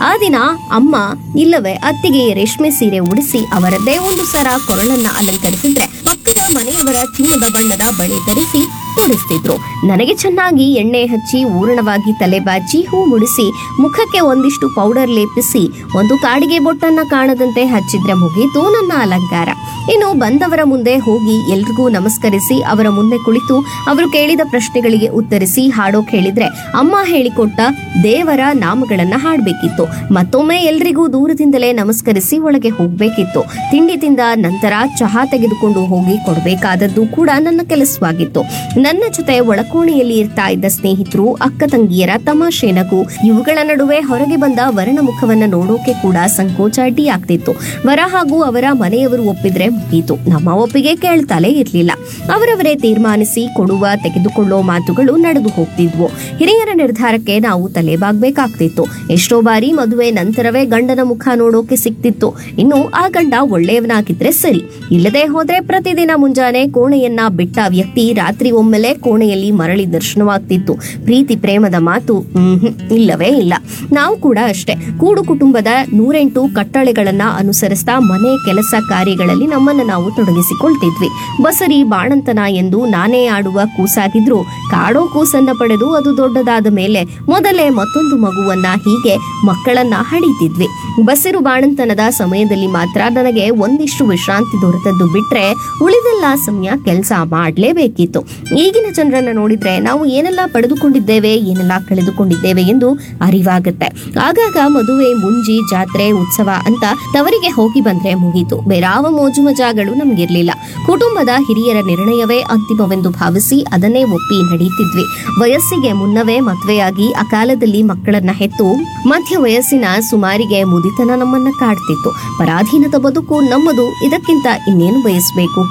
ಆ ದಿನ ಅಮ್ಮ ಇಲ್ಲವೇ ಅತ್ತಿಗೆ ರೇಷ್ಮೆ ಸೀರೆ ಉಡಿಸಿ ಅವರದ್ದೇ ಒಂದು ಸರ ಕೊರಳನ್ನ ಅಲಂಕರಿಸಿದ್ರೆ ಪಕ್ಕದ ಮನೆಯವರ ಚಿನ್ನದ ಬಣ್ಣದ ಬಳೆ ಧರಿಸಿ ಕೂರಿಸ್ತಿದ್ರು ನನಗೆ ಚೆನ್ನಾಗಿ ಎಣ್ಣೆ ಹಚ್ಚಿ ಊರಣವಾಗಿ ತಲೆ ಬಾಚಿ ಹೂ ಮುಡಿಸಿ ಮುಖಕ್ಕೆ ಒಂದಿಷ್ಟು ಪೌಡರ್ ಲೇಪಿಸಿ ಒಂದು ಕಾಡಿಗೆ ಬೊಟ್ಟನ್ನ ಕಾಣದಂತೆ ಹಚ್ಚಿದ್ರೆ ಮುಗೀತು ನನ್ನ ಅಲಂಕಾರ ಇನ್ನು ಬಂದವರ ಮುಂದೆ ಹೋಗಿ ಎಲ್ರಿಗೂ ನಮಸ್ಕರಿಸಿ ಅವರ ಮುಂದೆ ಕುಳಿತು ಅವರು ಕೇಳಿದ ಪ್ರಶ್ನೆಗಳಿಗೆ ಉತ್ತರಿಸಿ ಹಾಡೋಕ್ ಹೇಳಿದ್ರೆ ಅಮ್ಮ ಹೇಳಿಕೊಟ್ಟ ದೇವರ ನಾಮಗಳನ್ನ ಹಾಡ್ಬೇಕಿತ್ತು ಮತ್ತೊಮ್ಮೆ ಎಲ್ರಿಗೂ ದೂರದಿಂದಲೇ ನಮಸ್ಕರಿಸಿ ಒಳಗೆ ಹೋಗ್ಬೇಕಿತ್ತು ತಿಂಡಿ ತಿಂದ ನಂತರ ಚಹಾ ತೆಗೆದುಕೊಂಡು ಹೋಗಿ ಕೊಡಬೇಕಾದದ್ದು ಕೂಡ ನನ್ನ ಕೆಲಸವಾಗಿತ್ತು ನನ್ನ ಜೊತೆ ಒಳಕೋಣೆಯಲ್ಲಿ ಇರ್ತಾ ಇದ್ದ ಸ್ನೇಹಿತರು ಅಕ್ಕ ತಂಗಿಯರ ತಮಾಷೆ ನಗು ಇವುಗಳ ನಡುವೆ ಹೊರಗೆ ಬಂದ ವರನ ಮುಖವನ್ನ ನೋಡೋಕೆ ಕೂಡ ಸಂಕೋಚ ಅಡ್ಡಿ ಆಗ್ತಿತ್ತು ವರ ಹಾಗೂ ಅವರ ಮನೆಯವರು ಒಪ್ಪಿದ್ರೆ ಮುಗೀತು ನಮ್ಮ ಒಪ್ಪಿಗೆ ಕೇಳ್ತಾಲೇ ಇರ್ಲಿಲ್ಲ ಅವರವರೇ ತೀರ್ಮಾನಿಸಿ ಕೊಡುವ ತೆಗೆದುಕೊಳ್ಳೋ ಮಾತುಗಳು ನಡೆದು ಹೋಗ್ತಿದ್ವು ಹಿರಿಯರ ನಿರ್ಧಾರಕ್ಕೆ ನಾವು ತಲೆಬಾಗ್ಬೇಕಾಗ್ತಿತ್ತು ಎಷ್ಟೋ ಬಾರಿ ಮದುವೆ ನಂತರವೇ ಗಂಡನ ಮುಖ ನೋಡೋಕೆ ಸಿಕ್ತಿತ್ತು ಇನ್ನು ಆ ಗಂಡ ಒಳ್ಳೆಯವನಾಗಿದ್ರೆ ಸರಿ ಇಲ್ಲದೆ ಹೋದ್ರೆ ಪ್ರತಿದಿನ ಮುಂಜಾನೆ ಕೋಣೆಯನ್ನ ಬಿಟ್ಟ ವ್ಯಕ್ತಿ ರಾತ್ರಿ ಒಮ್ಮೆಲೆ ಕೋಣೆಯಲ್ಲಿ ಮರಳಿ ದರ್ಶನವಾಗ್ತಿತ್ತು ಪ್ರೀತಿ ಪ್ರೇಮದ ಮಾತು ಮ್ಹೂ, ಇಲ್ಲವೇ ಇಲ್ಲ ನಾವು ಕೂಡ ಅಷ್ಟೇ ಕೂಡು ಕುಟುಂಬದ ನೂರೆಂಟು ಕಟ್ಟಳೆಗಳನ್ನ ಅನುಸರಿಸ್ತಾ ಮನೆ ಕೆಲಸ ಕಾರ್ಯಗಳಲ್ಲಿ ನಮ್ಮನ್ನ ನಾವು ತೊಡಗಿಸಿಕೊಳ್ತಿದ್ವಿ ಬಸರಿ ಬಾಣಂತನ ಎಂದು ನಾನೇ ಆಡುವ ಕೂಸಾಗಿದ್ರು ಕಾಡೋ ಕೂಸನ್ನ ಪಡೆದು ಅದು ದೊಡ್ಡದಾದ ಮೇಲೆ ಮೊದಲೇ ಮತ್ತೊಂದು ಮಗುವನ್ನ ಹೀಗೆ ಮಕ್ಕಳನ್ನ ಹಡಿತಿದ್ವಿ ಬಸಿರು ಬಾಣಂತನದ ಸಮಯದಲ್ಲಿ ಮಾತ್ರ ನನಗೆ ಒಂದಿಷ್ಟು ವಿಶ್ರಾಂತಿ ದೊರೆತದ್ದು ಬಿಟ್ರೆ ಉಳಿದೆಲ್ಲ ಸಮಯ ಕೆಲಸ ಮಾಡಲೇಬೇಕಿತ್ತು ಈಗಿನ ಜನರನ್ನ ನೋಡಿದ್ರೆ ನಾವು ಏನೆಲ್ಲ ಪಡೆದುಕೊಂಡಿದ್ದೇವೆ ಏನೆಲ್ಲ ಕಳೆದುಕೊಂಡಿದ್ದೇವೆ ಎಂದು ಅರಿವಾಗುತ್ತೆ ಆಗಾಗ ಮದುವೆ ಮುಂಜಿ ಜಾತ್ರೆ ಉತ್ಸವ ಅಂತ ತವರಿಗೆ ಹೋಗಿ ಬಂದ್ರೆ ಮುಗೀತು ಬೇರಾವ ಮೋಜು ಮಜಾಗಳು ನಮ್ಗಿರ್ಲಿಲ್ಲ ಕುಟುಂಬದ ಹಿರಿಯರ ನಿರ್ಣಯವೇ ಅಂತಿಮವೆಂದು ಭಾವಿಸಿ ಅದನ್ನೇ ಒಪ್ಪಿ ನಡೀತಿದ್ವಿ ವಯಸ್ಸಿಗೆ ಮುನ್ನವೇ ಮದ್ವೆಯಾಗಿ ಅಕಾಲದಲ್ಲಿ ಮಕ್ಕಳನ್ನ ಹೆತ್ತು ಮಧ್ಯ ವಯಸ್ಸಿನ ಸುಮಾರಿಗೆ ಮುದಿತನ ನಮ್ಮನ್ನ ಕಾಡ್ತಿತ್ತು ಪರಾಧೀನದ ಬದುಕು ನಮ್ಮದು ಇದಕ್ಕಿಂತ ಇನ್ನೇನು ಬಯಸಬೇಕು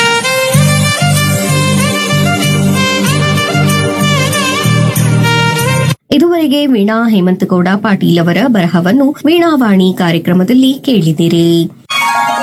ಇದುವರೆಗೆ ವೀಣಾ ಹೇಮಂತಗೌಡ ಪಾಟೀಲ್ ಅವರ ಬರಹವನ್ನು ವೀಣಾವಾಣಿ ಕಾರ್ಯಕ್ರಮದಲ್ಲಿ ಕೇಳಿದಿರಿ